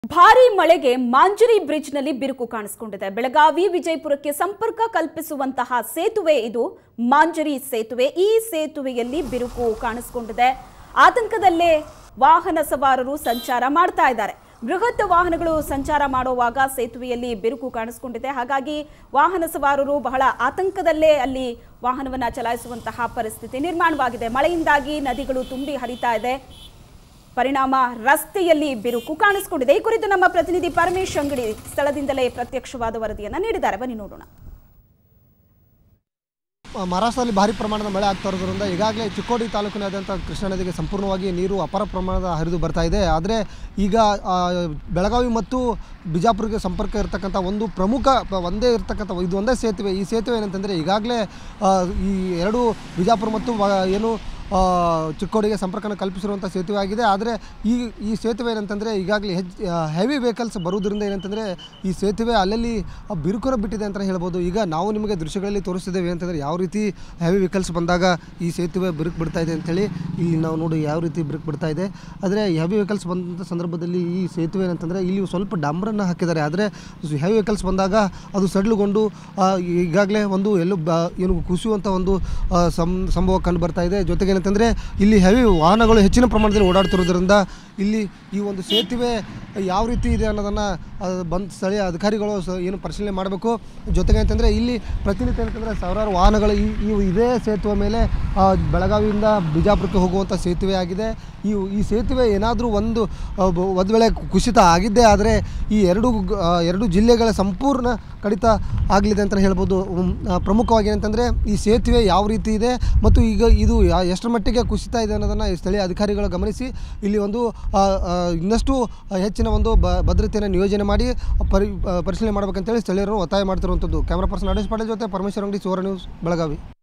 ಭಾರೀ ಮಳೆಗೆ ಮಾಂಜರಿ ಬ್ರಿಡ್ಜ್ನಲ್ಲಿ ಬಿರುಕು ಕಾಣಿಸಿಕೊಂಡಿದೆ ಬೆಳಗಾವಿ ವಿಜಯಪುರಕ್ಕೆ ಸಂಪರ್ಕ ಕಲ್ಪಿಸುವಂತಹ ಸೇತುವೆ ಇದು ಮಾಂಜರಿ ಸೇತುವೆ ಈ ಸೇತುವೆಯಲ್ಲಿ ಬಿರುಕು ಕಾಣಿಸಿಕೊಂಡಿದೆ ಆತಂಕದಲ್ಲೇ ವಾಹನ ಸವಾರರು ಸಂಚಾರ ಮಾಡ್ತಾ ಇದ್ದಾರೆ ಬೃಹತ್ ವಾಹನಗಳು ಸಂಚಾರ ಮಾಡುವಾಗ ಸೇತುವೆಯಲ್ಲಿ ಬಿರುಕು ಕಾಣಿಸಿಕೊಂಡಿದೆ ಹಾಗಾಗಿ ವಾಹನ ಸವಾರರು ಬಹಳ ಆತಂಕದಲ್ಲೇ ಅಲ್ಲಿ ವಾಹನವನ್ನ ಚಲಾಯಿಸುವಂತಹ ಪರಿಸ್ಥಿತಿ ನಿರ್ಮಾಣವಾಗಿದೆ ಮಳೆಯಿಂದಾಗಿ ನದಿಗಳು ತುಂಬಿ ಹರಿತಾ ಇದೆ ಪರಿಣಾಮ ರಸ್ತೆಯಲ್ಲಿ ಬಿರುಕು ಕಾಣಿಸಿಕೊಂಡಿದೆ ಈ ಕುರಿತು ನಮ್ಮ ಪ್ರತಿನಿಧಿ ಪರಮೇಶ್ ಅಂಗಡಿ ಸ್ಥಳದಿಂದಲೇ ಪ್ರತ್ಯಕ್ಷವಾದ ವರದಿಯನ್ನ ನೀಡಿದ್ದಾರೆ ಬನ್ನಿ ನೋಡೋಣ ಮಹಾರಾಷ್ಟ್ರದಲ್ಲಿ ಭಾರಿ ಪ್ರಮಾಣದ ಮಳೆ ಆಗ್ತಾ ಇರೋದ್ರಿಂದ ಈಗಾಗಲೇ ಚಿಕ್ಕೋಡಿ ತಾಲೂಕಿನಾದ್ಯಂತ ಕೃಷ್ಣಾ ನದಿಗೆ ಸಂಪೂರ್ಣವಾಗಿ ನೀರು ಅಪಾರ ಪ್ರಮಾಣದ ಹರಿದು ಬರ್ತಾ ಇದೆ ಆದರೆ ಈಗ ಆ, ಬೆಳಗಾವಿ ಮತ್ತು ಬಿಜಾಪುರಕ್ಕೆ ಸಂಪರ್ಕ ಇರತಕ್ಕಂಥ ಒಂದು ಪ್ರಮುಖ ಪ- ಒಂದೇ ಇರತಕ್ಕಂಥ ಇದು ಒಂದೇ ಸೇತುವೆ ಈ ಸೇತುವೆ ಏನಂತಂದರೆ ಈಗಾಗಲೇ ಆ, ಈ ಎರಡು ಬಿಜಾಪುರ ಮತ್ತು ವ- ಏನು ಆ, ಚಿಕ್ಕೋಡಿಗೆ ಸಂಪರ್ಕನ ಕಲ್ಪಿಸಿರುವಂಥ ಸೇತುವೆ ಆಗಿದೆ ಆದರೆ ಈ ಈ ಸೇತುವೆ ಏನಂತಂದರೆ ಈಗಾಗಲೇ ಹೆಚ್ ಹೆವಿ ವೆಹಿಕಲ್ಸ್ ಬರುವುದರಿಂದ ಏನಂತಂದರೆ ಈ ಸೇತುವೆ ಅಲ್ಲಲ್ಲಿ ಬಿರುಕುನ ಬಿಟ್ಟಿದೆ ಅಂತ ಹೇಳ್ಬೋದು ಈಗ ನಾವು ನಿಮಗೆ ದೃಶ್ಯಗಳಲ್ಲಿ ತೋರಿಸ್ತಿದ್ದೇವೆ ಅಂತಂದರೆ ಯಾವ ರೀತಿ ಹೆವಿ ವೆಹಿಕಲ್ಸ್ ಬಂದಾಗ ಈ ಸೇತುವೆ ಬಿರುಕು ಬಿಡ್ತಾ ಇದೆ ಅಂತೇಳಿ ಇಲ್ಲಿ ನಾವು ನೋಡಿ ಯಾವ ರೀತಿ ಬಿರುಕು ಬಿಡ್ತಾ ಇದೆ ಆದರೆ ಹೆವಿ ವೆಹಿಕಲ್ಸ್ ಬಂದಂಥ ಸಂದರ್ಭದಲ್ಲಿ ಈ ಸೇತುವೆ ಏನಂತಂದರೆ ಇಲ್ಲಿ ಸ್ವಲ್ಪ ಡಾಂಬರನ್ನು ಹಾಕಿದ್ದಾರೆ ಆದರೆ ಹೆವಿ ವೆಹಿಕಲ್ಸ್ ಬಂದಾಗ ಅದು ಸಡ್ಲುಗೊಂಡು ಆ, ಈಗಾಗಲೇ ಒಂದು ಎಲ್ಲೋ ಬ ಏನು ಕುಸಿಯುವಂಥ ಒಂದು ಆ, ಸಂ ಸಂಭವ ಕಂಡು ಬರ್ತಾ ಇದೆ ಜೊತೆಗೆ ಏನಂತಂದರೆ ಇಲ್ಲಿ ಹೆವಿ ವಾಹನಗಳು ಹೆಚ್ಚಿನ ಪ್ರಮಾಣದಲ್ಲಿ ಓಡಾಡ್ತಿರೋದ್ರಿಂದ ಇಲ್ಲಿ ಈ ಒಂದು ಸೇತುವೆ ಯಾವ ರೀತಿ ಇದೆ ಅನ್ನೋದನ್ನು ಬಂದು ಸ್ಥಳೀಯ ಅಧಿಕಾರಿಗಳು ಸ ಏನು ಪರಿಶೀಲನೆ ಮಾಡಬೇಕು ಜೊತೆಗೆ ಅಂತಂದರೆ ಇಲ್ಲಿ ಪ್ರತಿನಿತ್ಯ ಏನಂತಂದರೆ ಸಾವಿರಾರು ವಾಹನಗಳು ಈ ಈ ಇದೇ ಸೇತುವೆ ಮೇಲೆ ಆ, ಬೆಳಗಾವಿಯಿಂದ ಬಿಜಾಪುರಕ್ಕೆ ಹೋಗುವಂಥ ಸೇತುವೆ ಆಗಿದೆ ಈ ಈ ಸೇತುವೆ ಏನಾದರೂ ಒಂದು ಆ, ಬ- ಒಂದು ವೇಳೆ ಕುಸಿತ ಆಗಿದ್ದೇ ಆದರೆ ಈ ಎರಡು ಗ- ಆ, ಎರಡು ಜಿಲ್ಲೆಗಳ ಸಂಪೂರ್ಣ ಕಡಿತ ಆಗಲಿದೆ ಅಂತ ಹೇಳ್ಬೋದು ಉಮ್, ಆ, ಪ್ರಮುಖವಾಗಿ ಏನಂತಂದರೆ ಈ ಸೇತುವೆ ಯಾವ ರೀತಿ ಇದೆ ಮತ್ತು ಈಗ ಇದು ಯಾ- ಎಷ್ಟರ ಮಟ್ಟಿಗೆ ಕುಸಿತ ಇದೆ ಅನ್ನೋದನ್ನು ಈ ಸ್ಥಳೀಯ ಅಧಿಕಾರಿಗಳು ಗಮನಿಸಿ ಇಲ್ಲಿ ಒಂದು ಆ, ಆ, ಇನ್ನಷ್ಟು ಹೆಚ್ಚಿನ ಒಂದು ಬ ಭದ್ರತೆಯನ್ನು ನಿಯೋಜನೆ ಮಾಡಿ ಪರಿ ಆ, ಪರಿಶೀಲನೆ ಮಾಡಬೇಕಂತೇಳಿ ಸ್ಥಳೀಯರು ಒತ್ತಾಯ ಮಾಡ್ತಿರುವಂಥದ್ದು ಕ್ಯಾಮ್ರಾ ಪರ್ಸನ್ ಅಡೇಶ್ ಪಾಟೀಲ್ ಜೊತೆ ಪರಮೇಶ್ವರ ಅಂಗಡಿ ಸುವರ್ಣ ನ್ಯೂಸ್ ಬೆಳಗಾವಿ